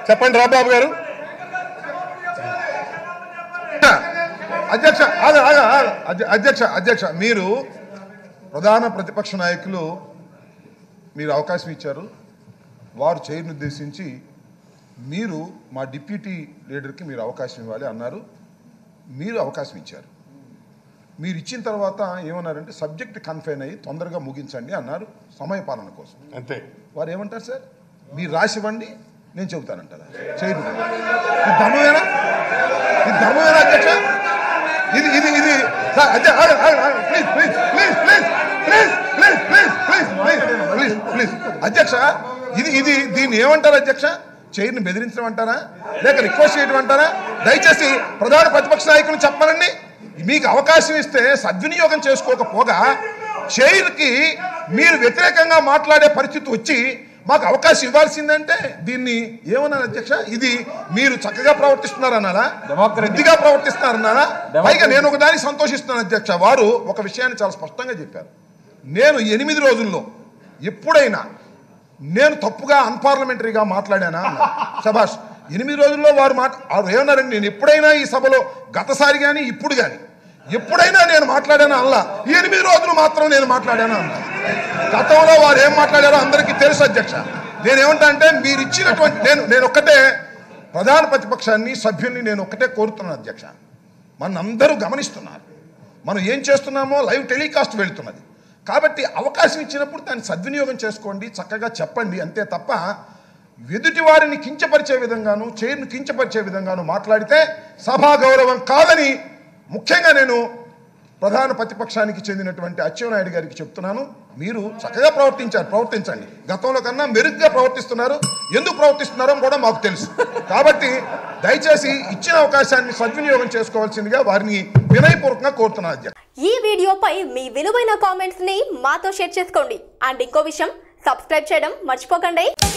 చెప్పండి రాబాబు గారు అధ్యక్ష ఆగ- ఆగ- ఆగ. అధ్య- అధ్యక్ష అధ్యక్ష మీరు ప్రధాన ప్రతిపక్ష నాయకులు మీరు అవకాశం ఇచ్చారు వారు చైర్ను ఉద్దేశించి మీరు మా డిప్యూటీ లీడర్కి మీరు అవకాశం ఇవ్వాలి అన్నారు మీరు అవకాశం ఇచ్చారు మీరు ఇచ్చిన తర్వాత ఏమన్నారంటే సబ్జెక్ట్ కన్ఫైన్ అయ్యి తొందరగా ముగించండి అన్నారు సమయపాలన కోసం అంతే వారు ఏమంటారు సార్ మీరు రాసివ్వండి నేను చెబుతానంటారా చైర్మన్ ఇది ధర్మమేనా ఇది ధర్మమేనా అధ్యక్ష ఇది ఇది ఇది సార్ అధ్య- ఆగండి, ఆగండి, ఆగండి. Please please please please please please please please please please please అధ్యక్ష ఇది ఇది దీన్ని ఏమంటారు అధ్యక్ష చైర్ని బెదిరించడం అంటారా లేక రిక్వెస్ట్ చేయడం అంటారా దయచేసి ప్రధాన ప్రతిపక్ష నాయకులు చెప్పమనండి మీకు అవకాశం ఇస్తే సద్వినియోగం చేసుకోకపోగా చైర్కి మీరు వ్యతిరేకంగా మాట్లాడే పరిస్థితి వచ్చి మాకు అవకాశం ఇవ్వాల్సిందంటే దీన్ని ఏమన్నారు అధ్యక్ష ఇది మీరు చక్కగా ప్రవర్తిస్తున్నారన్నారా Democracy. బుద్ధిగా ప్రవర్తిస్తున్నారన్నారా పైగా నేను ఒక దానికి సంతోషిస్తున్నాను అధ్యక్ష వారు ఒక విషయాన్ని చాలా స్పష్టంగా చెప్పారు నేను ఎనిమిది రోజుల్లో ఎప్పుడైనా నేను తప్పుగా అన్పార్లమెంటరీగా మాట్లాడానా అన్నారు. శభాష్ ఎనిమిది రోజుల్లో వారు మాట వారు ఏమన్నారండి నేను ఎప్పుడైనా ఈ సభలో గతసారి కానీ ఇప్పుడు కానీ ఎప్పుడైనా నేను మాట్లాడానా అల్లా ఈ ఎనిమిది రోజులు మాత్రం నేను మాట్లాడానా అన్నా గతంలో వారు ఏం మాట్లాడారో అందరికీ తెలుసు అధ్యక్ష నేనేమంటా అంటే మీరు ఇచ్చినటువంటి నేను నేను ఒక్కటే ప్రధాన ప్రతిపక్షాన్ని సభ్యుల్ని నేను ఒక్కటే కోరుతున్నాను అధ్యక్ష మన అందరూ గమనిస్తున్నారు మనం ఏం చేస్తున్నామో లైవ్ టెలికాస్ట్ వెళ్తున్నది కాబట్టి అవకాశం ఇచ్చినప్పుడు దాన్ని సద్వినియోగం చేసుకోండి చక్కగా చెప్పండి అంతే తప్ప ఎదుటి వారిని కించపరిచే విధంగాను చైర్ను కించపరిచే విధంగాను మాట్లాడితే సభా గౌరవం కాదని ముఖ్యంగా నేను ప్రధాన ప్రతిపక్షానికి చెందినటువంటి అచ్చెన్నాయుడు గారికి చెప్తున్నాను మీరు చక్కగా ప్రవర్తించారు ప్రవర్తించండి గతంలో కన్నా మెరుగ్గా ప్రవర్తిస్తున్నారు ఎందుకు ప్రవర్తిస్తున్నారో కూడా మాకు తెలుసు కాబట్టి దయచేసి ఇచ్చిన అవకాశాన్ని సద్వినియోగం చేసుకోవాల్సిందిగా వారిని వినయపూర్వకంగా కోరుతున్నాను అధ్యక్ష ఈ వీడియోపై మీ విలువైన కామెంట్స్ ని మాతో షేర్ చేసుకోండి అండ్ ఇంకో విషయం సబ్స్క్రైబ్ చేయడం మర్చిపోకండి